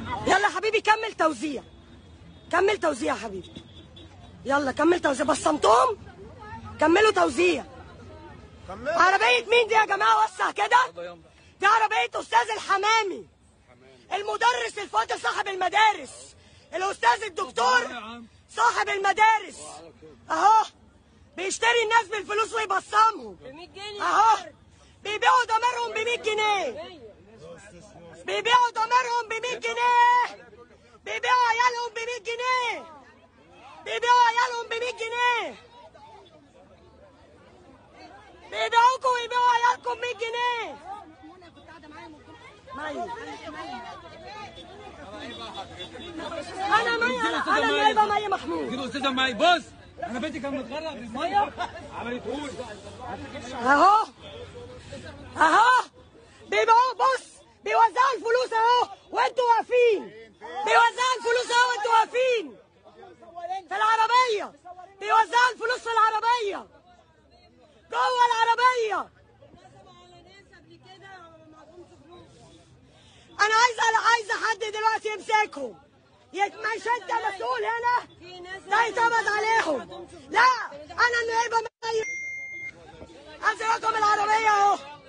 يلا حبيبي كمل توزيع كمل توزيع يا حبيبي يلا كمل توزيع بصمتهم كملوا توزيع عربية مين دي يا جماعة وسع كده دي عربية أستاذ الحمامي المدرس الفاضل صاحب المدارس الأستاذ الدكتور صاحب المدارس أهو بيشتري الناس بالفلوس ويبصمهم ب 100 جنيه أهو بيبيعوا ضميرهم ب 100 جنيه بيبيعوا ضميرهم ب 100 جنيه بيبيعوا عيالهم ب 100 جنيه بيبيعوا عيالهم ب 100 جنيه بيبيعوكم ويبيعوا عيالكم ب 100 جنيه مي انا مي انا انا نايبه مي محمود كده استاذه معي بص انا بنتي كانت متغرق في الميه عملت هوش اهو اهو بيبيعوا بص بيوزعوا الفلوس اهو وانتوا واقفين بيوزعوا الفلوس اهو وانتوا واقفين في العربيه بيوزعوا الفلوس في العربيه جوه العربيه نصبوا على ناس قبل كده ومعهمش فلوس انا عايزه عايزه حد دلوقتي يمسكهم يت- مش انت مسؤول هنا في ناس ده يتقبض عليهم لا انا النائبه مي انزل رقم العربيه اهو